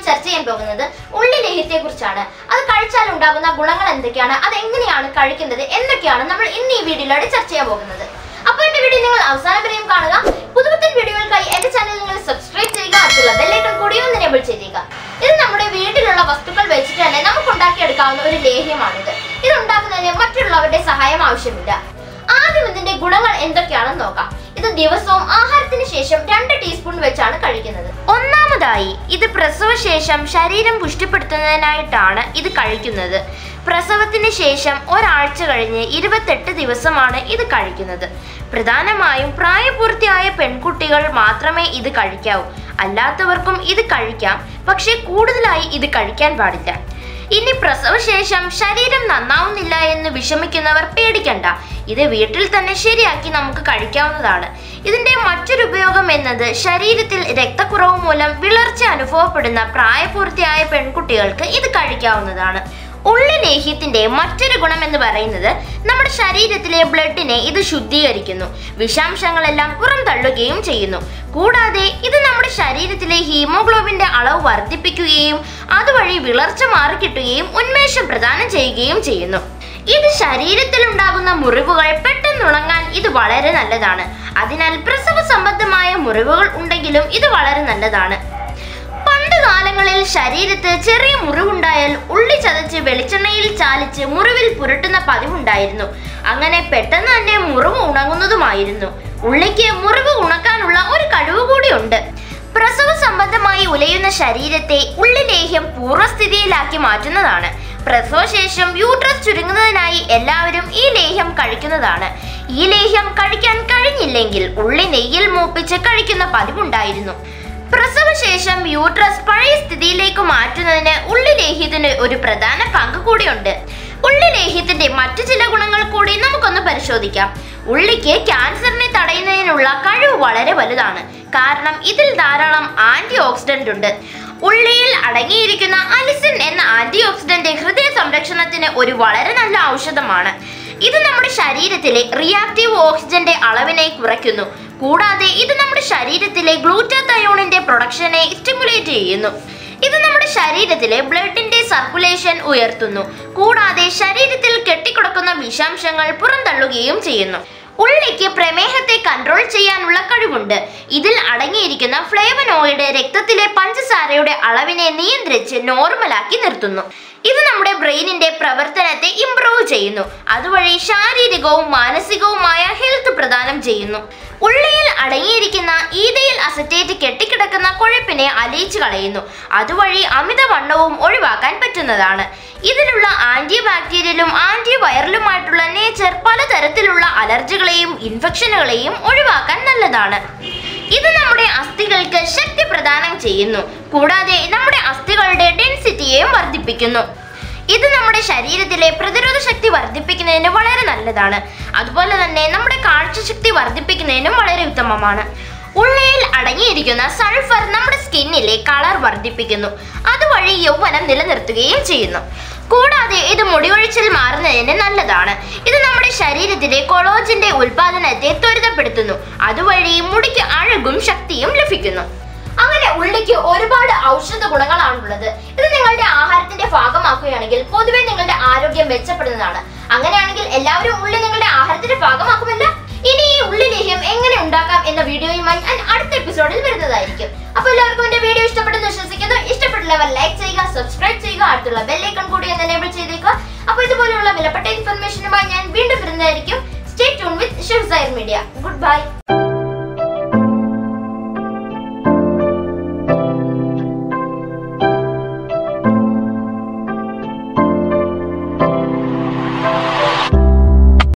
ചർച്ച ചെയ്യാൻ പോകുന്നത് ഉള്ളി ലേഹ്യത്തെ കുറിച്ചാണ് അത് കഴിച്ചാൽ ഉണ്ടാകുന്ന ഗുണങ്ങൾ എന്തൊക്കെയാണ് അത് എങ്ങനെയാണ് കഴിക്കുന്നത് എന്നൊക്കെയാണ് നമ്മൾ ഇന്ന് ഈ വീഡിയോയിലൂടെ ചർച്ച ചെയ്യാൻ പോകുന്നത് അപ്പോൾ എന്റെ വീഡിയോ നിങ്ങൾ അവസാനം വരെയും കാണുക പുതുപുത്തൻ വീഡിയോകൾക്കായി എന്റെ ചാനൽ നിങ്ങൾ സബ്സ്ക്രൈബ് ചെയ്യുക അടുത്തുള്ള ബെല്ലൈക്കൺ കൂടി ഒന്ന് എനേബിൾ ചെയ്തേക്കുക ഇത് നമ്മുടെ വീട്ടിലുള്ള വസ്തുക്കൾ വെച്ചിട്ട് തന്നെ നമുക്ക് ഉണ്ടാക്കിയെടുക്കാവുന്ന ഒരു ലേഹ്യമാണിത് ഇത് ഉണ്ടാക്കുന്നതിന് മറ്റുള്ളവരുടെ സഹായം ആവശ്യമില്ല ആദ്യം ഇതിന്റെ ഗുണങ്ങൾ എന്തൊക്കെയാണെന്ന് നോക്കാം ഇത് ദിവസവും ആഹാരത്തിന് ശേഷം രണ്ട് ടീസ്പൂൺ വെച്ചാണ് കഴിക്കുന്നത് ഒന്നാമതായി ഇത് പ്രസവശേഷം ശരീരം പുഷ്ടിപ്പെടുത്തുന്നതിനായിട്ടാണ് ഇത് കഴിക്കുന്നത് പ്രസവത്തിന് ശേഷം ഒരാഴ്ച കഴിഞ്ഞ് ഇരുപത്തെട്ട് ദിവസമാണ് ഇത് കഴിക്കുന്നത് പ്രധാനമായും പ്രായപൂർത്തിയായ പെൺകുട്ടികൾ മാത്രമേ ഇത് കഴിക്കാവൂ അല്ലാത്തവർക്കും ഇത് കഴിക്കാം പക്ഷേ കൂടുതലായി ഇത് കഴിക്കാൻ പാടില്ല ഇനി പ്രസവശേഷം ശരീരം നന്നാവുന്നില്ല എന്ന് വിഷമിക്കുന്നവർ പേടിക്കണ്ട ഇത് വീട്ടിൽ തന്നെ ശരിയാക്കി നമുക്ക് കഴിക്കാവുന്നതാണ് ഇതിന്റെ മറ്റൊരു ഉപയോഗം എന്നത് ശരീരത്തിൽ രക്തക്കുറവ് മൂലം വിളർച്ച അനുഭവപ്പെടുന്ന പ്രായപൂർത്തിയായ പെൺകുട്ടികൾക്ക് ഇത് കഴിക്കാവുന്നതാണ് ഉള്ളി ലേഹ്യത്തിന്റെ മറ്റൊരു ഗുണം എന്ന് പറയുന്നത് നമ്മുടെ ശരീരത്തിലെ ബ്ലഡിനെ ഇത് ശുദ്ധീകരിക്കുന്നു വിഷാംശങ്ങളെല്ലാം പുറന്തള്ളുകയും ചെയ്യുന്നു കൂടാതെ ഇത് നമ്മുടെ ശരീരത്തിലെ ഹീമോഗ്ലോബിന്റെ അളവ് വർദ്ധിപ്പിക്കുകയും അതുവഴി വിളർച്ച മാറിക്കിട്ടുകയും ഉന്മേഷം പ്രദാനം ചെയ്യുകയും ചെയ്യുന്നു ഇത് ശരീരത്തിൽ ഉണ്ടാകുന്ന മുറിവുകൾ പെട്ടെന്ന് ഉണങ്ങാൻ ഇത് വളരെ നല്ലതാണ് അതിനാൽ പ്രസവ സംബന്ധമായ മുറിവുകൾ ഉണ്ടെങ്കിലും ഇത് വളരെ നല്ലതാണ് പണ്ട് കാലങ്ങളിൽ ശരീരത്ത് ചെറിയ മുറിവുണ്ടായാൽ ഉള്ളി ചതച്ച് വെളിച്ചെണ്ണയിൽ ചാലിച്ച് മുറിവിൽ പുരട്ടുന്ന പതിവുണ്ടായിരുന്നു അങ്ങനെ പെട്ടെന്ന് തന്നെ മുറിവ് ഉണങ്ങുന്നതുമായിരുന്നു ഉള്ളിക്ക് മുറിവ് ഉണക്കാനുള്ള ഒരു കഴിവ് കൂടിയുണ്ട് പ്രസവ സംബന്ധമായി ഉലയുന്ന ശരീരത്തെ ഉള്ളി ലേഹ്യം പൂർവ്വസ്ഥിതിയിലാക്കി മാറ്റുന്നതാണ് പ്രസവശേഷം യൂട്രസ് ചുരുങ്ങുന്നതിനായി എല്ലാവരും ഈ ലേഹ്യം കഴിക്കുന്നതാണ് ഈ ലേഹ്യം കഴിക്കാൻ കഴിഞ്ഞില്ലെങ്കിൽ ഉള്ളി നെയ്യിൽ മൂപ്പിച്ച് കഴിക്കുന്ന പതിവുണ്ടായിരുന്നു പ്രസവശേഷം യൂട്രസ് പഴയ സ്ഥിതിയിലേക്ക് മാറ്റുന്നതിന് ഉള്ളി ലേഹ്യത്തിന് ഒരു പ്രധാന പങ്ക് കൂടിയുണ്ട് ഉള്ളി ലേഹ്യത്തിന്റെ മറ്റു ചില ഗുണങ്ങൾ കൂടി നമുക്കൊന്ന് പരിശോധിക്കാം ഉള്ളിക്ക് ക്യാൻസറിനെ തടയുന്നതിനുള്ള കഴിവ് വളരെ വലുതാണ് കാരണം ഇതിൽ ധാരാളം ആന്റി ഓക്സിഡന്റ് ഉണ്ട് ഉള്ളിയിൽ അടങ്ങിയിരിക്കുന്ന അലിസിൻ എന്ന ആന്റി ഓക്സിഡന്റ് ഹൃദയ സംരക്ഷണത്തിന് ഒരു വളരെ നല്ല ഔഷധമാണ് ഇത് നമ്മുടെ ശരീരത്തിലെ റിയാക്റ്റീവ് ഓക്സിജന്റെ അളവിനെ കുറയ്ക്കുന്നു കൂടാതെ ഇത് നമ്മുടെ ശരീരത്തിലെ ഗ്ലൂറ്റാതയോണിന്റെ പ്രൊഡക്ഷനെ സ്റ്റിമുലേറ്റ് ചെയ്യുന്നു ഇത് നമ്മുടെ ശരീരത്തിലെ ബ്ലഡിന്റെ സർക്കുലേഷൻ ഉയർത്തുന്നു കൂടാതെ ശരീരത്തിൽ കെട്ടിക്കിടക്കുന്ന വിഷാംശങ്ങൾ പുറന്തള്ളുകയും ചെയ്യുന്നു ഉള്ളിക്ക് പ്രമേഹത്തെ കൺട്രോൾ ചെയ്യാനുള്ള കഴിവുണ്ട് ഇതിൽ അടങ്ങിയിരിക്കുന്ന ഫ്ലേവനോയിഡ് രക്തത്തിലെ പഞ്ചസാരയുടെ അളവിനെ നിയന്ത്രിച്ച് നോർമലാക്കി നിർത്തുന്നു ഇത് നമ്മുടെ ബ്രെയിനിന്റെ പ്രവർത്തനത്തെ ഇംപ്രൂവ് ചെയ്യുന്നു അതുവഴി ശാരീരികവും മാനസികവുമായ ഹെൽത്ത് പ്രദാനം ചെയ്യുന്നു ഉള്ളിയിൽ അടങ്ങിയിരിക്കുന്ന ഈതയിൽ അസറ്റേറ്റ് കെട്ടിക്കിടക്കുന്ന കൊഴുപ്പിനെ അലിയിച്ചു കളയുന്നു അതുവഴി അമിതവണ്ണവും ഒഴിവാക്കാൻ പറ്റുന്നതാണ് ഇതിലുള്ള ആന്റി ബാക്ടീരിയലും ആന്റി വൈറലുമായിട്ടുള്ള നേച്ചർ പലതരത്തിലുള്ള അലർജികളെയും ഇൻഫെക്ഷനുകളെയും ഒഴിവാക്കാൻ നല്ലതാണ് ഇത് നമ്മുടെ അസ്ഥികൾക്ക് ശക്തി പ്രദാനം ചെയ്യുന്നു കൂടാതെ നമ്മുടെ അസ്ഥികളുടെ ഡെൻസിറ്റിയെയും വർദ്ധിപ്പിക്കുന്നു ഇത് നമ്മുടെ ശരീരത്തിലെ പ്രതിരോധ ശക്തി വർദ്ധിപ്പിക്കുന്നതിന് വളരെ നല്ലതാണ് അതുപോലെ തന്നെ നമ്മുടെ കാഴ്ചശക്തി വർദ്ധിപ്പിക്കുന്നതിനും വളരെ ഉത്തമമാണ് ഉള്ളിയിൽ അടങ്ങിയിരിക്കുന്ന സൾഫർ നമ്മുടെ സ്കിന്നിലെ കളർ വർദ്ധിപ്പിക്കുന്നു അതുവഴി യൗവനം നിലനിർത്തുകയും ചെയ്യുന്നു കൂടാതെ ഇത് മുടികൊഴിച്ചിൽ മാറുന്നതിന് നല്ലതാണ് ഇത് നമ്മുടെ ശരീരത്തിലെ കൊളോജിന്റെ ഉൽപാദനത്തെ ത്വരിതപ്പെടുത്തുന്നു അതുവഴി മുടിക്ക് അഴകും ശക്തിയും ലഭിക്കുന്നു അങ്ങനെ ഉള്ളിക്ക് ഒരുപാട് ഔഷധ ഗുണങ്ങളാണുള്ളത് ഇത് നിങ്ങളുടെ ആഹാരത്തിന്റെ ഭാഗമാക്കുകയാണെങ്കിൽ പൊതുവെ നിങ്ങളുടെ ആരോഗ്യം മെച്ചപ്പെടുന്നതാണ് അങ്ങനെയാണെങ്കിൽ എല്ലാവരും ഉള്ളി നിങ്ങളുടെ ആഹാരത്തിന്റെ ഭാഗമാക്കുമല്ലോ ഇനി ഈ ഉള്ളി ലേഹ്യം എങ്ങനെ ഉണ്ടാക്കാം എന്ന വീഡിയോയുമായി ഞാൻ അടുത്ത എപ്പിസോഡിൽ വരുന്നതായിരിക്കും അപ്പോൾ എല്ലാവർക്കും എന്റെ വീഡിയോ ഇഷ്ടപ്പെട്ടെന്ന് വിശ്വസിക്കുന്നു ഇഷ്ടപ്പെട്ടില്ലവർ ലൈക്ക് ചെയ്യുക സബ്സ്ക്രൈബ് ചെയ്യുക അടുത്തുള്ള ബെല്ലൈക്കൺ കൂടി ഒന്ന് എനേബിൾ ചെയ്തേക്കുക അപ്പോൾ ഇതുപോലെയുള്ള വിലപ്പെട്ട ഇൻഫർമേഷനുമായി ഞാൻ വീണ്ടും വരുന്നതായിരിക്കും സ്റ്റേ ട്യൂൺ വിത്ത് ഷിവ്സൈർ മീഡിയ ഗുഡ് ബൈ